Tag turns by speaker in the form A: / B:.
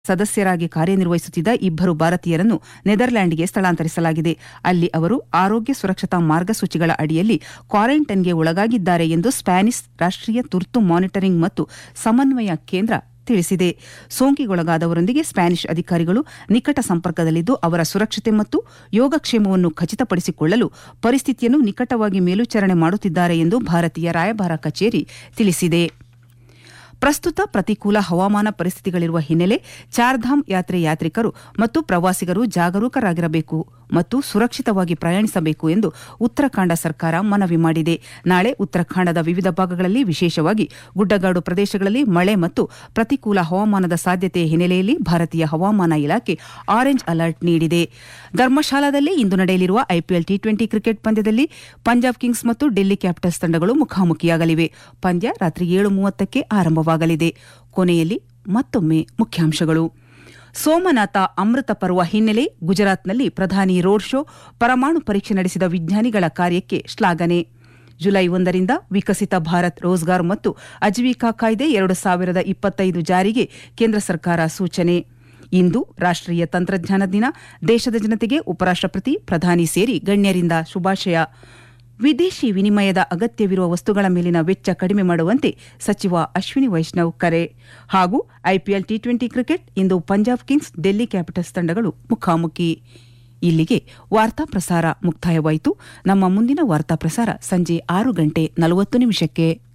A: ಸದಸ್ಯರಾಗಿ ಕಾರ್ಯನಿರ್ವಹಿಸುತ್ತಿದ್ದ ಇಬ್ಬರು ಭಾರತೀಯರನ್ನು ನೆದರ್ಲ್ಯಾಂಡ್ಗೆ ಸ್ಥಳಾಂತರಿಸಲಾಗಿದೆ ಅಲ್ಲಿ ಅವರು ಆರೋಗ್ಯ ಸುರಕ್ಷತಾ ಮಾರ್ಗಸೂಚಿಗಳ ಅಡಿಯಲ್ಲಿ ಕ್ವಾರಂಟೈನ್ಗೆ ಒಳಗಾಗಿದ್ದಾರೆ ಎಂದು ಸ್ಪ್ಯಾನಿಷ್ ರಾಷ್ಟ್ರೀಯ ತುರ್ತು ಮಾನಿಟರಿಂಗ್ ಮತ್ತು ಸಮನ್ವಯ ಕೇಂದ್ರ ತಿಳಿಸಿದೆ ಸೋಂಕಿಗೊಳಗಾದವರೊಂದಿಗೆ ಸ್ಪ್ಯಾನಿಷ್ ಅಧಿಕಾರಿಗಳು ನಿಕಟ ಸಂಪರ್ಕದಲ್ಲಿದ್ದು ಅವರ ಸುರಕ್ಷತೆ ಮತ್ತು ಯೋಗಕ್ಷೇಮವನ್ನು ಖಚಿತಪಡಿಸಿಕೊಳ್ಳಲು ಪರಿಸ್ಥಿತಿಯನ್ನು ನಿಕಟವಾಗಿ ಮೇಲ್ವಿಚಾರಣೆ ಮಾಡುತ್ತಿದ್ದಾರೆ ಎಂದು ಭಾರತೀಯ ರಾಯಭಾರ ಕಚೇರಿ ತಿಳಿಸಿದೆ ಪ್ರಸ್ತುತ ಪ್ರತಿಕೂಲ ಹವಾಮಾನ ಪರಿಸ್ಥಿತಿಗಳಿರುವ ಹಿನ್ನೆಲೆ ಚಾರ್ಧಾಮ್ ಯಾತ್ರೆ ಯಾತ್ರಿಕರು ಮತ್ತು ಪ್ರವಾಸಿಗರು ಜಾಗರೂಕರಾಗಿರಬೇಕು ಮತ್ತು ಸುರಕ್ಷಿತವಾಗಿ ಪ್ರಯಾಣಿಸಬೇಕು ಎಂದು ಉತ್ತರಾಖಂಡ ಸರ್ಕಾರ ಮನವಿ ಮಾಡಿದೆ ನಾಳೆ ಉತ್ತರಾಖಂಡದ ವಿವಿಧ ಭಾಗಗಳಲ್ಲಿ ವಿಶೇಷವಾಗಿ ಗುಡ್ಡಗಾಡು ಪ್ರದೇಶಗಳಲ್ಲಿ ಮಳೆ ಮತ್ತು ಪ್ರತಿಕೂಲ ಹವಾಮಾನದ ಸಾಧ್ಯತೆಯ ಹಿನ್ನೆಲೆಯಲ್ಲಿ ಭಾರತೀಯ ಹವಾಮಾನ ಇಲಾಖೆ ಆರೆಂಜ್ ಅಲರ್ಟ್ ನೀಡಿದೆ ಧರ್ಮಶಾಲಾದಲ್ಲಿ ಇಂದು ನಡೆಯಲಿರುವ ಐಪಿಎಲ್ ಟಿ ಟ್ವೆಂಟಿ ಕ್ರಿಕೆಟ್ ಪಂದ್ಯದಲ್ಲಿ ಪಂಜಾಬ್ ಕಿಂಗ್ಸ್ ಮತ್ತು ಡೆಲ್ಲಿ ಕ್ಯಾಪಿಟಲ್ಸ್ ತಂಡಗಳು ಮುಖಾಮುಖಿಯಾಗಲಿವೆ ಪಂದ್ಯ ರಾತ್ರಿ ಏಳು ಮೂವತ್ತಕ್ಕೆ ಆರಂಭವಾಗಲಿದೆ ಕೊನೆಯಲ್ಲಿ ಮತ್ತೊಮ್ಮೆ ಮುಖ್ಯಾಂಶಗಳು ಸೋಮನಾಥ ಅಮೃತ ಪರ್ವ ಹಿನ್ನೆಲೆ ಗುಜರಾತ್ನಲ್ಲಿ ಪ್ರಧಾನಿ ರೋಡ್ ಶೋ ಪರಮಾಣು ಪರೀಕ್ಷೆ ನಡೆಸಿದ ವಿಜ್ಞಾನಿಗಳ ಕಾರ್ಯಕ್ಕೆ ಶ್ಲಾಘನೆ ಜುಲೈ ಒಂದರಿಂದ ವಿಕಸಿತ ಭಾರತ್ ರೋಜ್ಗಾರ್ ಮತ್ತು ಅಜೀವಿಕಾ ಕಾಯ್ದೆ ಎರಡು ಸಾವಿರದ ಇಪ್ಪತ್ತೈದು ಜಾರಿಗೆ ಕೇಂದ್ರ ಸರ್ಕಾರ ಸೂಚನೆ ಇಂದು ರಾಷ್ಟ್ರೀಯ ತಂತ್ರಜ್ಞಾನ ದಿನ ದೇಶದ ಜನತೆಗೆ ಉಪರಾಷ್ಟಪತಿ ಪ್ರಧಾನಿ ಸೇರಿ ಗಣ್ಯರಿಂದ ಶುಭಾಶಯ ವಿದೇಶಿ ವಿನಿಮಯದ ಅಗತ್ಯವಿರುವ ವಸ್ತುಗಳ ಮೇಲಿನ ವೆಚ್ಚ ಕಡಿಮೆ ಮಾಡುವಂತೆ ಸಚಿವ ಅಶ್ವಿನಿ ವೈಷ್ಣವ್ ಕರೆ ಹಾಗೂ ಐಪಿಎಲ್ ಟಿ ಟ್ವೆಂಟಿ ಕ್ರಿಕೆಟ್ ಇಂದು ಪಂಜಾಬ್ ಕಿಂಗ್ಸ್ ಡೆಲ್ಲಿ ಕ್ಯಾಪಿಟಲ್ಸ್ ತಂಡಗಳು ಮುಖಾಮುಖಿ ಇಲ್ಲಿಗೆ ವಾರ್ತಾ ಪ್ರಸಾರ ಮುಕ್ತಾಯವಾಯಿತು ನಮ್ಮ ಮುಂದಿನ ವಾರ್ತಾ ಪ್ರಸಾರ ಸಂಜೆ ಆರು ಗಂಟೆ ನಲವತ್ತು ನಿಮಿಷಕ್ಕೆ